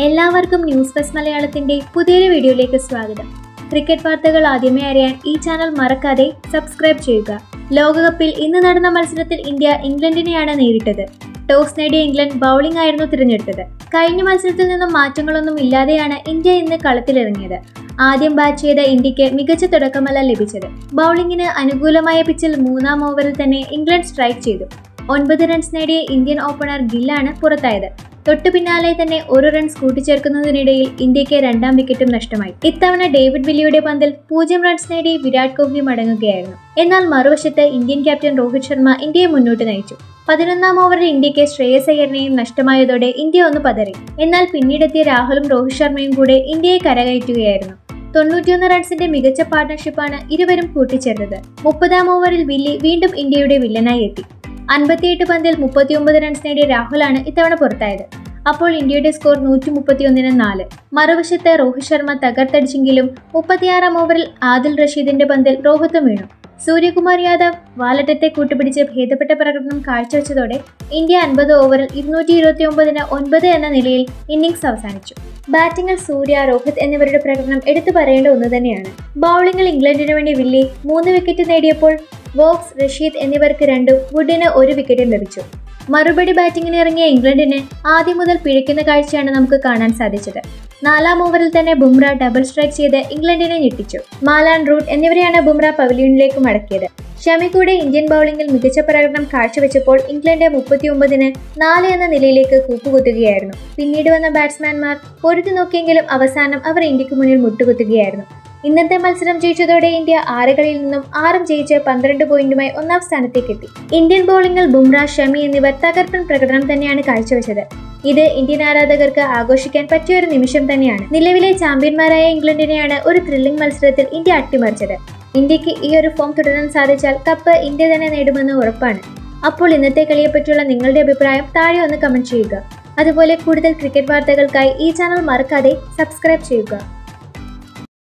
എല്ലാവർക്കും news first മലയാളത്തിന്റെ പുതിയൊരു വീഡിയോയിലേക്ക് സ്വാഗതം ക്രിക്കറ്റ് വാർത്തകൾ ആദ്യമേ അറിയാൻ ഈ ചാനൽ മറക്കാതെ സബ്സ്ക്രൈബ് ചെയ്യുക ലോകകപ്പിൽ ഇന്ന് നടന്ന മത്സരത്തിൽ ഇന്ത്യ ഇംഗ്ലണ്ടിനെയാണ് നേരിട്ടത് ടോസ് നേടിയ ഇംഗ്ലണ്ട് ബൗളിംഗ് ആയിരുന്നു തിരഞ്ഞെടുത്തത് കഴിഞ്ഞ മത്സരത്തിൽ നിന്നും മാറ്റങ്ങളൊന്നും ഇല്ലാതെയാണ് ഇന്ത്യ ഇന്ന് കളത്തിലിറങ്ങിയത് ആദ്യം ബാറ്റ് ചെയ്ത ഇന്ത്യക്ക് മികച്ച തുടക്കമല്ല ലഭിച്ചത് ബൗളിംഗിന് അനുകൂലമായ പിച്ചിൽ മൂന്നാം ഓവറിൽ തന്നെ ഇംഗ്ലണ്ട് സ്ട്രൈക്ക് ചെയ്തു ഒൻപത് റൺസ് നേടിയ ഇന്ത്യൻ ഓപ്പണർ ഗില്ലാണ് പുറത്തായത് തൊട്ടു പിന്നാലെ തന്നെ ഒരു റൺസ് കൂട്ടിച്ചേർക്കുന്നതിനിടയിൽ ഇന്ത്യക്ക് രണ്ടാം വിക്കറ്റും നഷ്ടമായി ഇത്തവണ ഡേവിഡ് വില്ലിയുടെ പന്തിൽ പൂജ്യം റൺസ് നേടി വിരാട് കോഹ്ലി മടങ്ങുകയായിരുന്നു എന്നാൽ മറുവശത്ത് ഇന്ത്യൻ ക്യാപ്റ്റൻ രോഹിത് ശർമ്മ ഇന്ത്യയെ മുന്നോട്ട് നയിച്ചു പതിനൊന്നാം ഓവറിൽ ഇന്ത്യക്ക് ശ്രേയസ് അയ്യറിനെയും നഷ്ടമായതോടെ ഇന്ത്യ ഒന്ന് പതറി എന്നാൽ പിന്നീടെത്തിയ രാഹുലും രോഹിത് ശർമ്മയും കൂടെ ഇന്ത്യയെ കരകയറ്റുകയായിരുന്നു തൊണ്ണൂറ്റിയൊന്ന് റൺസിന്റെ മികച്ച പാർട്ണർഷിപ്പാണ് ഇരുവരും കൂട്ടിച്ചേർത്തത് മുപ്പതാം ഓവറിൽ വില്ലി വീണ്ടും ഇന്ത്യയുടെ വില്ലനായി എത്തി അൻപത്തിയെട്ട് പന്തിൽ മുപ്പത്തിയൊമ്പത് റൺസ് നേടിയ രാഹുലാണ് ഇത്തവണ പുറത്തായത് അപ്പോൾ ഇന്ത്യയുടെ സ്കോർ നൂറ്റി മുപ്പത്തിയൊന്നിന് നാല് മറുവശത്ത് രോഹിത് ശർമ്മ തകർത്തടിച്ചെങ്കിലും മുപ്പത്തിയാറാം ഓവറിൽ ആദിൽ റഷീദിന്റെ പന്തിൽ രോഹിത്തും വീണു സൂര്യകുമാർ യാദവ് വാലറ്റത്തെ കൂട്ടുപിടിച്ച് ഭേദപ്പെട്ട പ്രകടനം കാഴ്ചവെച്ചതോടെ ഇന്ത്യ അൻപത് ഓവറിൽ ഇരുന്നൂറ്റി ഇരുപത്തി ഒമ്പതിന് ഒൻപത് എന്ന നിലയിൽ ഇന്നിംഗ്സ് അവസാനിച്ചു ബാറ്റിംഗിൽ സൂര്യ രോഹിത് എന്നിവരുടെ പ്രകടനം എടുത്തു പറയേണ്ട ഒന്ന് തന്നെയാണ് ബൗളിംഗിൽ ഇംഗ്ലണ്ടിന് വേണ്ടി വില്ലി മൂന്ന് വിക്കറ്റ് നേടിയപ്പോൾ വോക്സ് റഷീദ് എന്നിവർക്ക് രണ്ടും വുഡിന് ഒരു വിക്കറ്റും ലഭിച്ചു മറുപടി ബാറ്റിംഗിന് ഇറങ്ങിയ ഇംഗ്ലണ്ടിന് ആദ്യം മുതൽ പിഴയ്ക്കുന്ന കാഴ്ചയാണ് നമുക്ക് കാണാൻ സാധിച്ചത് നാലാം ഓവറിൽ തന്നെ ബുംറ ഡബിൾ സ്ട്രൈക്ക് ചെയ്ത് ഇംഗ്ലണ്ടിനെ ഞെട്ടിച്ചു മാലാൻ റൂട്ട് എന്നിവരെയാണ് ബുംറ പവലിയനിലേക്ക് മടക്കിയത് ഷമി കൂടെ ഇന്ത്യൻ ബൗളിംഗിൽ മികച്ച പ്രകടനം കാഴ്ചവെച്ചപ്പോൾ ഇംഗ്ലണ്ട് മുപ്പത്തിയൊമ്പതിന് നാല് എന്ന നിലയിലേക്ക് കൂപ്പുകുത്തുകയായിരുന്നു പിന്നീട് വന്ന ബാറ്റ്സ്മാൻമാർ പൊരുതി നോക്കിയെങ്കിലും അവസാനം അവർ ഇന്ത്യക്ക് മുന്നിൽ മുട്ടുകുത്തുകയായിരുന്നു ഇന്നത്തെ മത്സരം ജയിച്ചതോടെ ഇന്ത്യ ആറ് കളിയിൽ നിന്നും ആറും ജയിച്ച് പന്ത്രണ്ട് പോയിന്റുമായി ഒന്നാം സ്ഥാനത്തേക്ക് എത്തി ഇന്ത്യൻ ബൗളിംഗിൽ ബുംറ ഷമി എന്നിവർ തകർപ്പൻ പ്രകടനം തന്നെയാണ് കാഴ്ചവെച്ചത് ഇത് ഇന്ത്യൻ ആരാധകർക്ക് ആഘോഷിക്കാൻ പറ്റിയ ഒരു നിമിഷം തന്നെയാണ് നിലവിലെ ചാമ്പ്യന്മാരായ ഇംഗ്ലണ്ടിനെയാണ് ഒരു ത്രില്ലിംഗ് മത്സരത്തിൽ ഇന്ത്യ അട്ടിമറിച്ചത് ഇന്ത്യക്ക് ഈ ഒരു ഫോം തുടരാൻ സാധിച്ചാൽ കപ്പ് ഇന്ത്യ തന്നെ നേടുമെന്ന് ഉറപ്പാണ് അപ്പോൾ ഇന്നത്തെ കളിയെപ്പറ്റിയുള്ള നിങ്ങളുടെ അഭിപ്രായം താഴെ ഒന്ന് കമന്റ് ചെയ്യുക അതുപോലെ കൂടുതൽ ക്രിക്കറ്റ് വാർത്തകൾക്കായി ഈ ചാനൽ മറക്കാതെ സബ്സ്ക്രൈബ് ചെയ്യുക